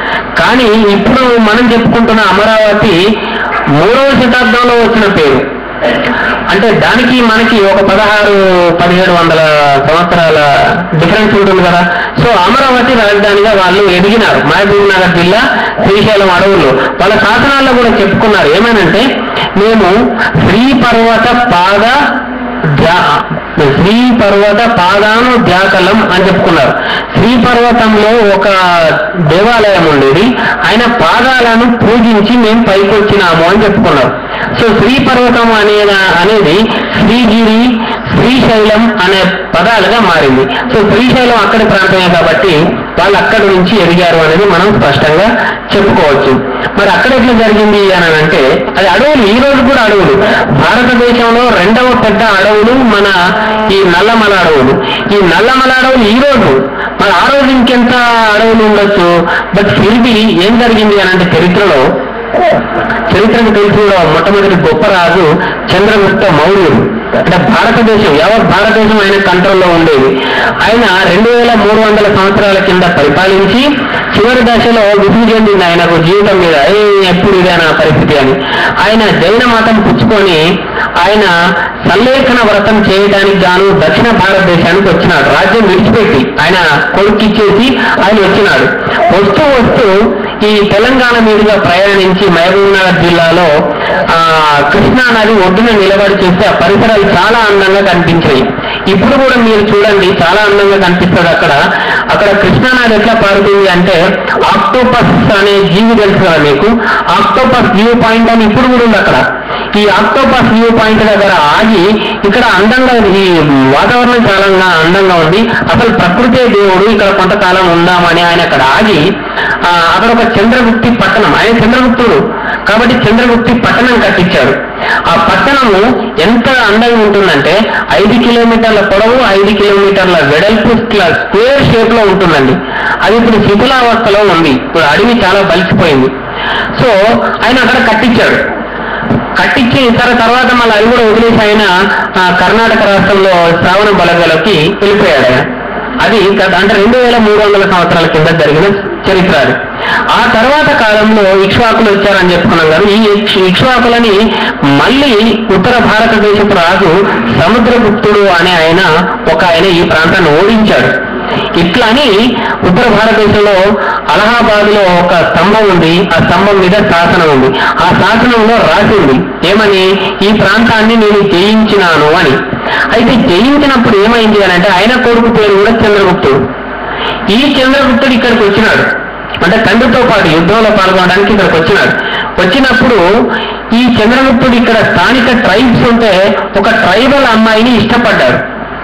కానీ ఇప్పుడు మనం చెప్పుకుంటున్న అమరావతి మూడవ శతాబ్దంలో వచ్చిన పేరు అంటే దానికి మనకి ఒక పదహారు పదిహేడు వందల సంవత్సరాల డిఫరెన్స్ ఉంటుంది కదా సో అమరావతి రాజధానిగా వాళ్ళు ఎదిగినారు మహబూబ్ నగర్ జిల్లా శ్రీశైలం అడవుల్లో వాళ్ళ శాసనాల్లో కూడా చెప్పుకున్నారు ఏమనంటే మేము శ్రీ పర్వత పాద ధ్యా- శ్రీ పర్వత పాదాను ధ్యాకలం అని చెప్పుకున్నారు శ్రీ పర్వతంలో ఒక దేవాలయం ఉండేది ఆయన పాదాలను పూజించి మేము పైకి వచ్చినాము అని చెప్పుకున్నారు సో శ్రీ పర్వతం అనే అనేది శ్రీగిరి శ్రీశైలం అనే పదాలుగా మారింది సో శ్రీశైలం అక్కడి ప్రాంతమే కాబట్టి వాళ్ళు అక్కడి నుంచి ఎదిగారు అనేది మనం స్పష్టంగా చెప్పుకోవచ్చు మరి అక్కడ ఎట్లా జరిగింది అని అంటే అది అడవులు ఈ రోజు కూడా అడవులు భారతదేశంలో రెండవ పెద్ద అడవులు మన ఈ నల్లమల అడవులు ఈ నల్లమల అడవులు ఈ రోజు మరి ఆ రోజు ఇంకెంత అడవులు ఉండొచ్చు బట్ తిరిగి ఏం జరిగింది అని అంటే చరిత్రలో చరిత్రకు తెలిసిన మొట్టమొదటి గొప్ప రాజు చంద్రగుప్త మౌర్యుడు అంటే భారతదేశం యావత్ భారతదేశం ఆయన కంట్రోల్లో ఉండేది ఆయన రెండు వేల మూడు వందల సంవత్సరాల కింద పరిపాలించి చివరి దశలో విసుగు చెందింది ఆయనకు జీవితం మీద ఏ ఎప్పుడు ఇదే నా పరిస్థితి అని ఆయన జైన మతం పుచ్చుకొని ఆయన సల్లేఖన వ్రతం చేయడానికి గాను దక్షిణ భారతదేశానికి వచ్చినాడు రాజ్యం విడిచిపెట్టి ఆయన కొడుకిచ్చేసి ఆయన వచ్చినాడు వస్తూ వస్తూ ఈ తెలంగాణ మీదుగా ప్రయాణించి మహబూబ్ నగర్ జిల్లాలో ఆ కృష్ణా నది ఒడ్డున నిలబడి చూస్తే ఆ పరిసరాలు చాలా అందంగా కనిపించాయి ఇప్పుడు కూడా మీరు చూడండి చాలా అందంగా కనిపిస్తుంది అక్కడ అక్కడ కృష్ణా నది ఎట్లా పారుతుంది అంటే ఆక్టోపస్ అనే జీవి తెలుసు కదా మీకు ఆక్టోపస్ వ్యూ పాయింట్ అని ఇప్పుడు కూడా ఉంది అక్కడ ఈ ఆక్టోపస్ వ్యూ పాయింట్ దగ్గర ఆగి ఇక్కడ అందంగా ఈ వాతావరణం చాలా అందంగా ఉంది అసలు ప్రకృతే దేవుడు ఇక్కడ కొంతకాలం ఉందామని ఆయన అక్కడ ఆగి ఆ, అక్కడ ఒక చంద్రగుప్తి పట్టణం ఆయన చంద్రగుప్తుడు కాబట్టి చంద్రగుప్తి పట్టణం కట్టించాడు ఆ పట్టణము ఎంత అందంగా ఉంటుందంటే ఐదు కిలోమీటర్ల పొడవు ఐదు కిలోమీటర్ల వెడల్పు ఇట్లా స్క్వేర్ షేప్ లో ఉంటుందండి అది ఇప్పుడు శిథిలావస్థలో ఉంది ఇప్పుడు అడవి చాలా బలిసిపోయింది సో ఆయన అక్కడ కట్టించాడు కట్టించి తర తర్వాత మళ్ళీ అది కూడా వదిలేసి ఆయన ఆ, కర్ణాటక రాష్ట్రంలో శ్రావణ బలగలకి వెళ్ళిపోయాడు ఆయన అది గత- అంటే రెండు వేల మూడు వందల సంవత్సరాల కింద జరిగిన చరిత్ర అది ఆ తర్వాత కాలంలో ఇక్ష్వాకులు వచ్చారని చెప్పుకున్నాం కదా ఈ ఇక్ష్- ఇక్ష్వాకులని మళ్ళీ ఉత్తర భారతదేశపు రాజు సముద్రగుప్తుడు అనే ఆయన ఒక ఆయన ఈ ప్రాంతాన్ని ఓడించాడు ఇట్లా అని ఉత్తర భారతదేశంలో అలహాబాద్ లో ఒక స్తంభం ఉంది ఆ స్తంభం మీద శాసనం ఉంది ఆ శాసనంలో రాసి ఉంది ఏమని ఈ ప్రాంతాన్ని నేను జయించినాను అని అయితే జయించినప్పుడు ఏమైంది అని అంటే ఆయన కొడుకు పేరు కూడా చంద్రగుప్తుడు ఈ చంద్రగుప్తుడు ఇక్కడికి వచ్చినాడు అంటే తండ్రితో పాటు యుద్ధంలో పాల్గొనడానికి ఇక్కడికి వచ్చినాడు వచ్చినప్పుడు ఈ చంద్రగుప్తుడు ఇక్కడ స్థానిక ట్రైబ్స్ ఉంటే ఒక ట్రైబల్ అమ్మాయిని ఇష్టపడ్డాడు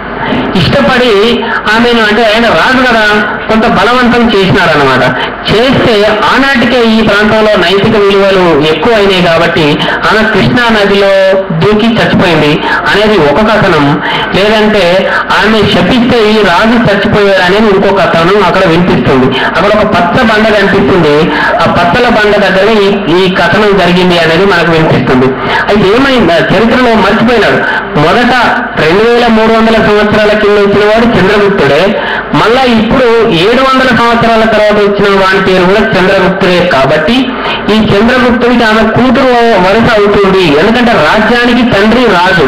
ఇష్టపడి ఆమెను అంటే ఆయన రాజు కదా కొంత బలవంతం చేసినారు అనమాట చేస్తే ఆనాటికే ఈ ప్రాంతంలో నైతిక విలువలు ఎక్కువ అయినాయి కాబట్టి ఆమె కృష్ణా నదిలో దూకి చచ్చిపోయింది అనేది ఒక కథనం లేదంటే ఆమె శపిస్తే ఈ రాజు చచ్చిపోయాడు అనేది ఇంకో కథనం అక్కడ వినిపిస్తుంది అక్కడ ఒక పచ్చ బండ కనిపిస్తుంది ఆ పచ్చల బండ దగ్గర ఈ ఈ కథనం జరిగింది అనేది మనకు వినిపిస్తుంది అయితే ఏమైంది ఆ చరిత్రలో మర్చిపోయినాడు మొదట రెండు వేల మూడు వందల సంవత్సరాల కింద వచ్చిన వాడు చంద్రగుప్తుడే మళ్ళా ఇప్పుడు ఏడు వందల సంవత్సరాల తర్వాత వచ్చిన వాడి పేరు కూడా చంద్రగుప్తుడే కాబట్టి ఈ చంద్రగుప్తుడికి ఆమె కూతురు వరుస అవుతుంది ఎందుకంటే రాజ్యానికి తండ్రి రాజు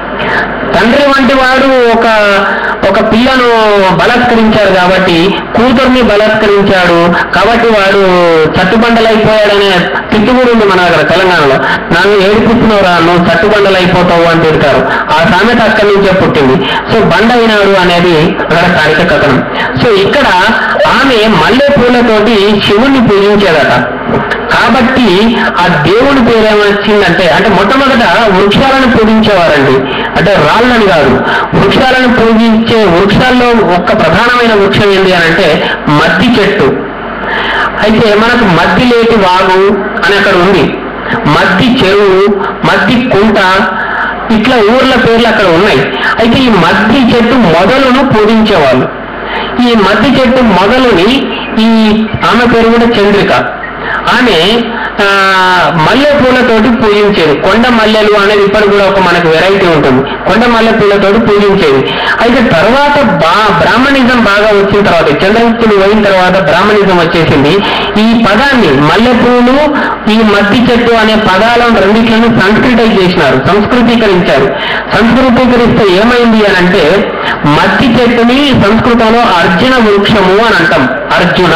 తండ్రి వంటి వాడు ఒక ఒక పిల్లను బలాత్కరించాడు కాబట్టి కూతుర్ని బలాత్కరించాడు కాబట్టి వాడు చట్టుబండలైపోయాడనే తిట్టు కూడా ఉంది మన దగ్గర తెలంగాణలో నన్ను ఏడిపిస్తున్నావురా నువ్వు చట్టుబండలైపోతావు అని తిడతారు ఆ సామెత అక్కడి నుంచే పుట్టింది సో బండ అయినాడు అనేది అక్కడ స్థానిక కథనం సో ఇక్కడ ఆమె మల్లె పూలతోటి శివుణ్ణి పూజించేదట కాబట్టి ఆ దేవుడి పేరు ఏమొచ్చిందంటే అంటే మొట్టమొదట వృక్షాలను పూజించేవారండి అంటే రాళ్ళని కాదు వృక్షాలను పూజించే వృక్షాల్లో ఒక్క ప్రధానమైన వృక్షం ఏంటి అని అంటే మద్ది చెట్టు అయితే మనకు మద్ది లేటి వాగు అని అక్కడ ఉంది మద్ది చెరువు మద్ది కుంట ఇట్లా ఊర్ల పేర్లు అక్కడ ఉన్నాయి అయితే ఈ మద్ది చెట్టు మొదలును పూజించేవాళ్ళు ఈ మద్ది చెట్టు మొదలుని ఈ ఆమె పేరు కూడా చంద్రిక ఆమె ఆ, మల్లె పూలతోటి పూజించేది కొండ మల్లెలు అనేది ఇప్పటికి కూడా ఒక మనకు వెరైటీ ఉంటుంది కొండ మల్లె పూలతోటి పూజించేది అయితే తర్వాత బా బ్రాహ్మణిజం బాగా వచ్చిన తర్వాత చంద్రగుప్తుడు పోయిన తర్వాత బ్రాహ్మణిజం వచ్చేసింది ఈ పదాన్ని మల్లె పూలు ఈ మద్ది చెట్టు అనే పదాలను రెండిట్లను సంస్కృతైజ్ చేసినారు సంస్కృతీకరించారు సంస్కృతీకరిస్తే ఏమైంది అని అంటే మద్ది చెట్టుని సంస్కృతంలో అర్జున వృక్షము అని అంటాం అర్జున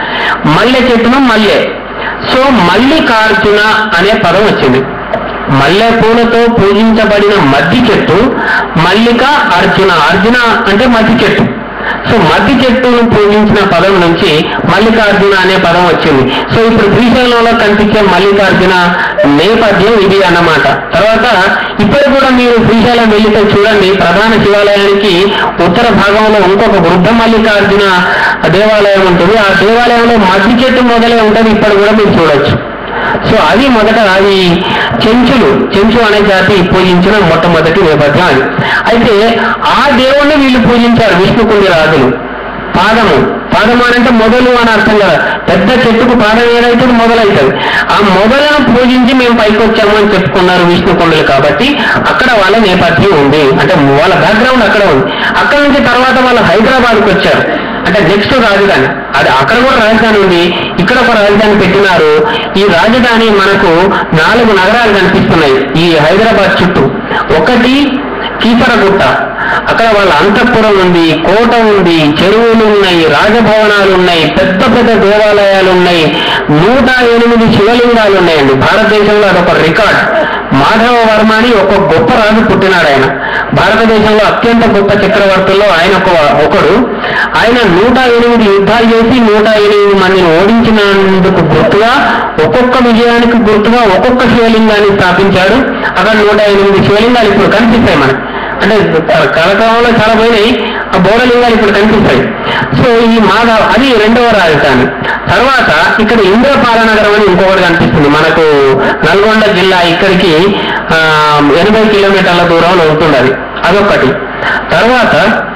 మల్లె చెట్టును మల్లె సో మల్లికార్జున అనే పదం వచ్చింది మల్లె పూలతో పూజించబడిన మద్ది చెట్టు మల్లిక అర్జున అర్జున అంటే మద్ది చెట్టు సో మద్ది చెట్టును పూజించిన పదం నుంచి మల్లికార్జున అనే పదం వచ్చింది సో ఇప్పుడు శ్రీశైలంలో కనిపించే మల్లికార్జున నేపథ్యం ఇది అన్నమాట తర్వాత ఇప్పుడు కూడా మీరు శ్రీశైలం వెళ్లితే చూడండి ప్రధాన శివాలయానికి ఉత్తర భాగంలో ఇంకొక వృద్ధ మల్లికార్జున దేవాలయం ఉంటుంది ఆ దేవాలయంలో మద్ది చెట్టు మొదలే ఉంటుంది ఇప్పుడు కూడా మీరు చూడొచ్చు సో అది మొదట అది చెంచులు చెంచు అనే జాతి పూజించిన మొట్టమొదటి నేపథ్యం అది అయితే ఆ దేవుణ్ణి వీళ్ళు పూజించారు విష్ణుకుండి రాజులు పాదము పాదము అని అంటే మొదలు అని అర్థం కదా పెద్ద చెట్టుకు పాదం ఏదైతే మొదలవుతుంది ఆ మొదలను పూజించి మేము పైకి వచ్చాము అని చెప్పుకున్నారు విష్ణుకుండులు కాబట్టి అక్కడ వాళ్ళ నేపథ్యం ఉంది అంటే వాళ్ళ బ్యాక్గ్రౌండ్ అక్కడ ఉంది అక్కడ నుంచి తర్వాత వాళ్ళు హైదరాబాద్కి వచ్చారు అంటే నెక్స్ట్ రాజధాని అది అక్కడ కూడా రాజధాని ఉంది ఇక్కడ ఒక రాజధాని పెట్టినారు ఈ రాజధాని మనకు నాలుగు నగరాలు కనిపిస్తున్నాయి ఈ హైదరాబాద్ చుట్టూ ఒకటి కీసరగుట్ట అక్కడ వాళ్ళ అంతఃపురం ఉంది కోట ఉంది చెరువులు ఉన్నాయి రాజభవనాలు ఉన్నాయి పెద్ద పెద్ద దేవాలయాలు ఉన్నాయి నూట ఎనిమిది శివలింగాలు ఉన్నాయండి భారతదేశంలో అదొక రికార్డ్ మాధవ వర్మ అని ఒక గొప్ప రాజు పుట్టినాడు ఆయన భారతదేశంలో అత్యంత గొప్ప చక్రవర్తుల్లో ఆయన ఒక ఒకడు ఆయన నూట ఎనిమిది యుద్ధాలు చేసి నూట ఎనిమిది మందిని ఓడించినందుకు గుర్తుగా ఒక్కొక్క విజయానికి గుర్తుగా ఒక్కొక్క శివలింగాన్ని స్థాపించాడు అక్కడ నూట ఎనిమిది శివలింగాలు ఇప్పుడు కనిపిస్తాయి మనకు అంటే కలకాలంలో చాలా పోయినాయి ఆ బోడలింగాలు ఇప్పుడు కనిపిస్తాయి సో ఈ మాధవ అది రెండవ రాజధాని తర్వాత ఇక్కడ ఇంద్రపాల నగరం అని ఇంకొకటి కనిపిస్తుంది మనకు నల్గొండ జిల్లా ఇక్కడికి ఆ, ఎనభై కిలోమీటర్ల దూరంలో ఉంటుంది అది అదొకటి తర్వాత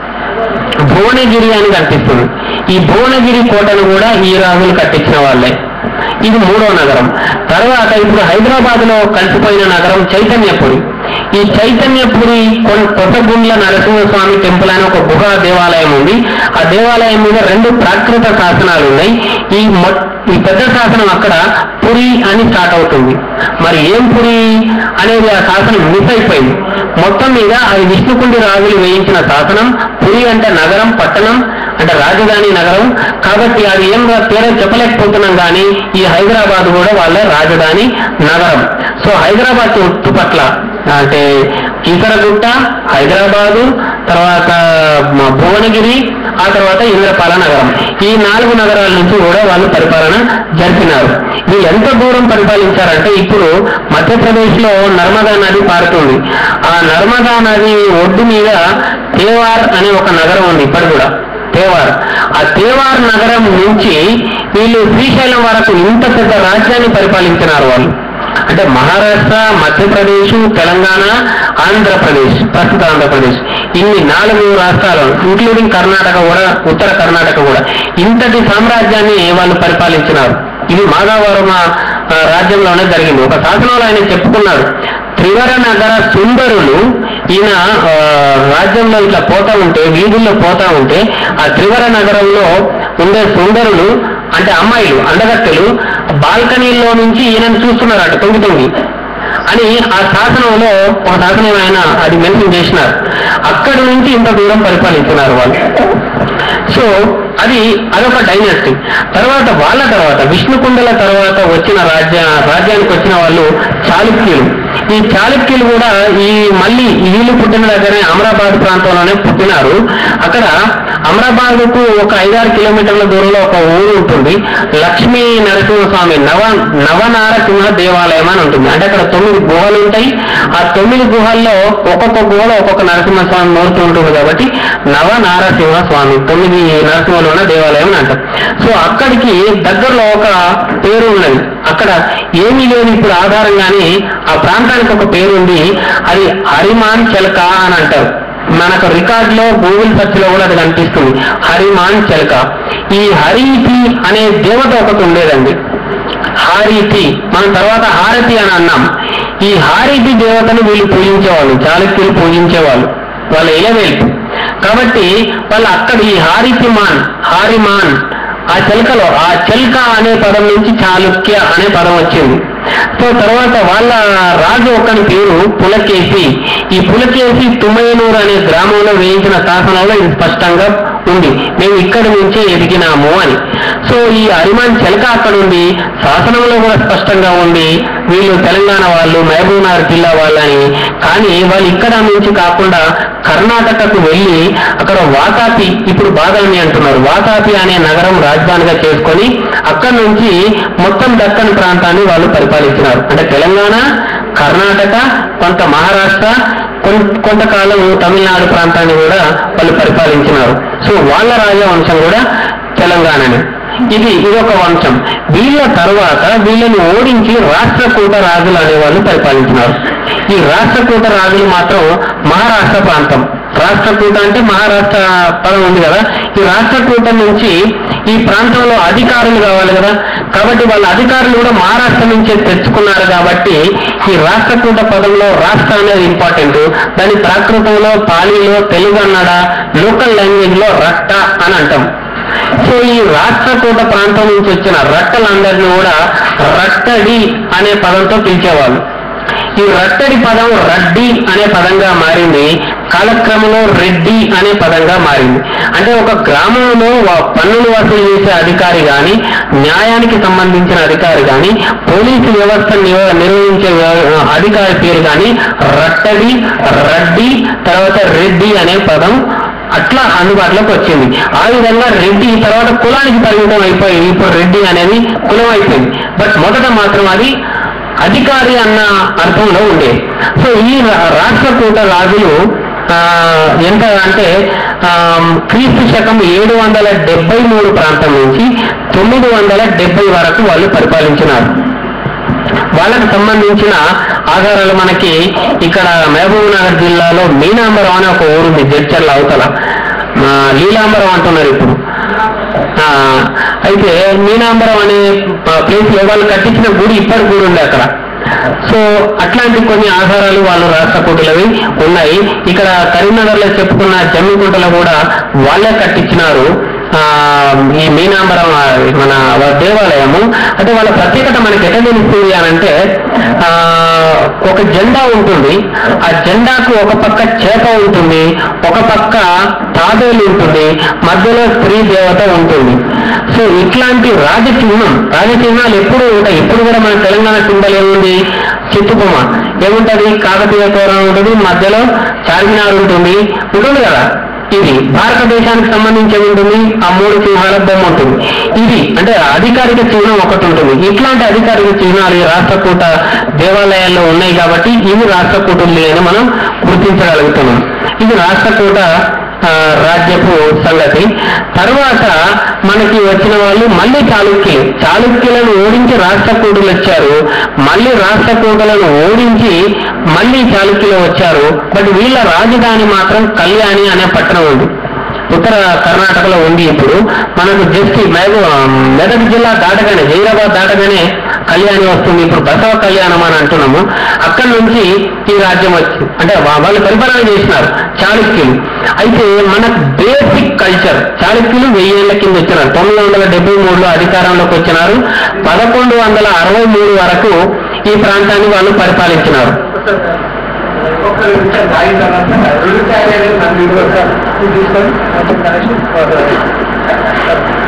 భువనగిరి అని కనిపిస్తుంది ఈ భువనగిరి కోటను కూడా ఈ రాజులు కట్టించిన వాళ్ళే ఇది మూడో నగరం తర్వాత ఇప్పుడు హైదరాబాద్ లో కలిసిపోయిన నగరం చైతన్యపురి ఈ చైతన్యపురి కొన్- కొత్తగుండ్ల నరసింహస్వామి టెంపుల్ అనే ఒక గుహ దేవాలయం ఉంది ఆ దేవాలయం మీద రెండు ప్రాకృత శాసనాలు ఉన్నాయి ఈ మొ- ఈ పెద్ద శాసనం అక్కడ పురి అని స్టార్ట్ అవుతుంది మరి ఏం పురి అనేది ఆ శాసనం మిస్ అయిపోయింది మొత్తం మీద అది విష్ణుకుండి రాజులు వేయించిన శాసనం పురి అంటే నగరం పట్టణం అంటే రాజధాని నగరం కాబట్టి అది ఏం పేరే చెప్పలేకపోతున్నాం కానీ ఈ హైదరాబాద్ కూడా వాళ్ళ రాజధాని నగరం సో హైదరాబాద్ చుట్టుపట్ల అంటే కీసరగుట్ట హైదరాబాదు తర్వాత మ- భువనగిరి ఆ తర్వాత ఇంద్రపాల నగరం ఈ నాలుగు నగరాల నుంచి కూడా వాళ్ళు పరిపాలన జరిపినారు వీళ్ళు ఎంత దూరం పరిపాలించారంటే ఇప్పుడు మధ్యప్రదేశ్ లో నర్మదా నది పారుతుంది ఆ నర్మదా నది ఒడ్డు మీద తేవార్ అనే ఒక నగరం ఉంది ఇప్పటి కూడా తేవార్ ఆ తేవార్ నగరం నుంచి వీళ్ళు శ్రీశైలం వరకు ఇంత పెద్ద రాజ్యాన్ని పరిపాలించినారు వాళ్ళు అంటే మహారాష్ట్ర మధ్యప్రదేశ్ తెలంగాణ ఆంధ్రప్రదేశ్ ప్రస్తుత ఆంధ్రప్రదేశ్ ఇన్ని నాలుగు రాష్ట్రాలు ఇంక్లూడింగ్ కర్ణాటక కూడా ఉత్తర కర్ణాటక కూడా ఇంతటి సామ్రాజ్యాన్ని వాళ్ళు పరిపాలించినారు ఇది మాధవవర్మ ఆ, రాజ్యంలోనే జరిగింది ఒక శాసనంలో ఆయన చెప్పుకున్నాడు త్రివర నగర సుందరులు ఈయన ఆ, రాజ్యంలో ఇట్లా పోతా ఉంటే వీధుల్లో పోతా ఉంటే ఆ త్రివర నగరంలో ఉండే సుందరులు అంటే అమ్మాయిలు అందగత్తెలు బాల్కనీలో నుంచి ఈయనను చూస్తున్నారట తొంగి తొంగి అని ఆ శాసనంలో ఒక శాసనం ఆయన అది మెన్షన్ చేసినారు అక్కడి నుంచి ఇంత దూరం పరిపాలిస్తున్నారు వాళ్ళు సో అది అదొక డైనాస్టీ తర్వాత వాళ్ళ తర్వాత విష్ణుకుండల తర్వాత వచ్చిన రాజ్య రాజ్యానికి వచ్చిన వాళ్ళు చాళుక్యులు ఈ చాళుక్యులు కూడా ఈ మళ్ళీ ఈ వీళ్ళు పుట్టిన దగ్గరే అమరాబాద్ ప్రాంతంలోనే పుట్టినారు అక్కడ అమరాబాద్కు ఒక ఐదారు కిలోమీటర్ల దూరంలో ఒక ఊరు ఉంటుంది లక్ష్మీ నరసింహస్వామి నవ నవనారసింహ దేవాలయం అని ఉంటుంది అంటే అక్కడ తొమ్మిది గుహలు ఉంటాయి ఆ తొమ్మిది గుహల్లో ఒక్కొక్క గుహలో ఒక్కొక్క నరసింహస్వామి మూర్తి ఉంటుంది కాబట్టి నవ నారసింహ స్వామి తొమ్మిది నరసింహలు ఉన్న దేవాలయం అని అంటాం సో అక్కడికి దగ్గరలో ఒక పేరు ఉన్నది అక్కడ ఏమీ లేదు ఇప్పుడు ఆధారంగానే ఆ ప్రాంతానికి ఒక పేరు ఉంది అది హరిమాన్ చెలక అని అంటారు మనకు రికార్డ్ లో గూగుల్ సెర్చ్ లో కూడా అది కనిపిస్తుంది హరిమాన్ చెలక ఈ హరికి అనే దేవత ఒకటి ఉండేదండి హారీతి మనం తర్వాత హారతి అని అన్నాం ఈ హారీతి దేవతను వీళ్ళు పూజించేవాళ్ళు చాళుక్యులు పూజించేవాళ్ళు వాళ్ళ ఇలవేల్పు కాబట్టి వాళ్ళు అక్కడ ఈ హారితిమాన్ హారిమాన్ ఆ చిలకలో ఆ చిల్క అనే పదం నుంచి చాళుక్య అనే పదం వచ్చింది సో తర్వాత వాళ్ళ రాజు ఒకని పేరు పులకేసి ఈ పులకేసి తుమ్మయనూరు అనే గ్రామంలో వేయించిన శాసనంలో ఇది స్పష్టంగా ఉంది మేము ఇక్కడి నుంచే ఎదిగినాము అని సో ఈ అరిమాన్ చిలక అక్కడ ఉంది శాసనంలో కూడా స్పష్టంగా ఉంది వీళ్ళు తెలంగాణ వాళ్ళు మహబూబ్నగర్ జిల్లా వాళ్ళని కానీ వాళ్ళు ఇక్కడ నుంచి కాకుండా కర్ణాటకకు వెళ్ళి అక్కడ వాతాపి ఇప్పుడు బాదామి అంటున్నారు వాతాపి అనే నగరం రాజధానిగా చేసుకొని అక్కడ నుంచి మొత్తం దక్కన్ ప్రాంతాన్ని వాళ్ళు పరిపాలించినారు అంటే తెలంగాణ కర్ణాటక కొంత మహారాష్ట్ర కొన్- కొంతకాలం తమిళనాడు ప్రాంతాన్ని కూడా వాళ్ళు పరిపాలించినారు సో వాళ్ళ రాజవంశం కూడా తెలంగాణనే ఇది ఇదొక వంశం వీళ్ళ తర్వాత వీళ్ళని ఓడించి రాష్ట్రకూట రాజులు అనేవాళ్ళు పరిపాలించినారు ఈ రాష్ట్రకూట రాజులు మాత్రం మహారాష్ట్ర ప్రాంతం రాష్ట్రకూట అంటే మహారాష్ట్ర పదం ఉంది కదా ఈ రాష్ట్రకూట నుంచి ఈ ప్రాంతంలో అధికారులు కావాలి కదా కాబట్టి వాళ్ళ అధికారులు కూడా మహారాష్ట్ర నుంచే తెచ్చుకున్నారు కాబట్టి ఈ రాష్ట్రకూట పదంలో రాష్ట్ర అనేది ఇంపార్టెంట్ దాని ప్రాకృతంలో పాలీలో తెలుగు అన్నడ లోకల్ లాంగ్వేజ్ లో రట్ట అని అంటాం సో ఈ రాష్ట్రకూట ప్రాంతం నుంచి వచ్చిన రట్టలందరినీ కూడా రట్టడి అనే పదంతో పిలిచేవాళ్ళు ఈ రట్టడి పదం రడ్డి అనే పదంగా మారింది కాలక్రమంలో రెడ్డి అనే పదంగా మారింది అంటే ఒక గ్రామంలో వా- పన్నులు వసూలు చేసే అధికారి గాని న్యాయానికి సంబంధించిన అధికారి గాని పోలీసు వ్యవస్థ నివ- నిర్వహించే వ్య- అధికారి పేరు గాని రట్టడి రడ్డి తర్వాత రెడ్డి అనే పదం అట్లా అందుబాటులోకి వచ్చింది ఆ విధంగా రెడ్డి తర్వాత కులానికి పరిమితం అయిపోయింది ఇప్పుడు రెడ్డి అనేది కులం అయిపోయింది బట్ మొదట మాత్రం అది అధికారి అన్న అర్థంలో ఉండేది సో ఈ రా- రాష్ట్రకూట రాజులు ఆ, ఎంత అంటే ఆ, క్రీస్తు శకం ఏడు వందల డెబ్బై మూడు ప్రాంతం నుంచి తొమ్మిది వందల డెబ్బై వరకు వాళ్ళు పరిపాలించినారు వాళ్ళకు సంబంధించిన ఆధారాలు మనకి ఇక్కడ మహబూబ్ నగర్ జిల్లాలో మీనాంబరం అనే ఒక ఊరుంది జడ్చర్ల అవతల ఆ, లీలాంబరం అంటున్నారు ఇప్పుడు ఆ, అయితే మీనాంబరం అనే ప్లేస్ లో వాళ్ళు కట్టించిన గుడి ఇప్పటి గుడి ఉంది అక్కడ సో అట్లాంటి కొన్ని ఆధారాలు వాళ్ళు రాష్ట్రకూటులవి ఉన్నాయి ఇక్కడ కరీంనగర్ లో చెప్పుకున్న జమ్మికుంటలో కూడా వాళ్ళే కట్టించినారు ఆ, ఈ మీనాంబరం ఆ, మన దేవాలయము అంటే వాళ్ళ ప్రత్యేకత మనకి ఎట్లా తెలుస్తుంది అని అంటే ఆ, ఒక జెండా ఉంటుంది ఆ జెండాకు ఒక పక్క చేప ఉంటుంది ఒక పక్క తాబేలు ఉంటుంది మధ్యలో స్త్రీ దేవత ఉంటుంది సో ఇట్లాంటి రాజచిహ్నం రాజచిహ్నాలు ఎప్పుడు ఉంటాయి ఇప్పుడు కూడా మన తెలంగాణ సింబల్ ఏముంది చిత్తుబొమ్మ ఏముంటది కాకతీయ తోరణం ఉంటుంది మధ్యలో చార్మినార్ ఉంటుంది ఉంటుంది కదా ఇది భారతదేశానికి సంబంధించి ఉంటుంది ఆ మూడు సింహాల బొమ్మ ఉంటుంది ఇది అంటే అధికారిక చిహ్నం ఒకటి ఉంటుంది ఇట్లాంటి అధికారిక చిహ్నాలు ఈ రాష్ట్రకూట దేవాలయాల్లో ఉన్నాయి కాబట్టి ఇవి రాష్ట్రకూటుల్ని అని మనం గుర్తించగలుగుతున్నాం ఇది రాష్ట్రకూట ఆ, రాజ్యపు సంగతి తర్వాత మనకి వచ్చిన వాళ్ళు మళ్ళీ చాళుక్యులు చాళుక్యులను ఓడించి రాష్ట్రకూటులు వచ్చారు మళ్ళీ రాష్ట్రకూటులను ఓడించి మళ్ళీ చాళుక్యులు వచ్చారు బట్ వీళ్ళ రాజధాని మాత్రం కళ్యాణి అనే పట్టణం ఉంది ఉత్తర కర్ణాటకలో ఉంది ఇప్పుడు మనకు జస్ట్ మెదక్ మెదక్ జిల్లా దాటగానే జైరాబాద్ దాటగానే కళ్యాణి వస్తుంది ఇప్పుడు బసవ కళ్యాణం అని అంటున్నాము అక్కడి నుంచి ఈ రాజ్యం వచ్చింది అంటే వా- వాళ్ళు పరిపాలన చేసినారు చాళుక్యులు అయితే మనకు బేసిక్ కల్చర్ చాళుక్యులు వెయ్యేళ్ల కింద వచ్చినారు తొమ్మిది వందల డెబ్బై మూడులో అధికారంలోకి వచ్చినారు పదకొండు వందల అరవై మూడు వరకు ఈ ప్రాంతాన్ని వాళ్ళు పరిపాలించినారు ఒక్క నిమిషం ఆగిన తర్వాత రెండు సార్లు నన్ను తీసుకొని కనెక్షన్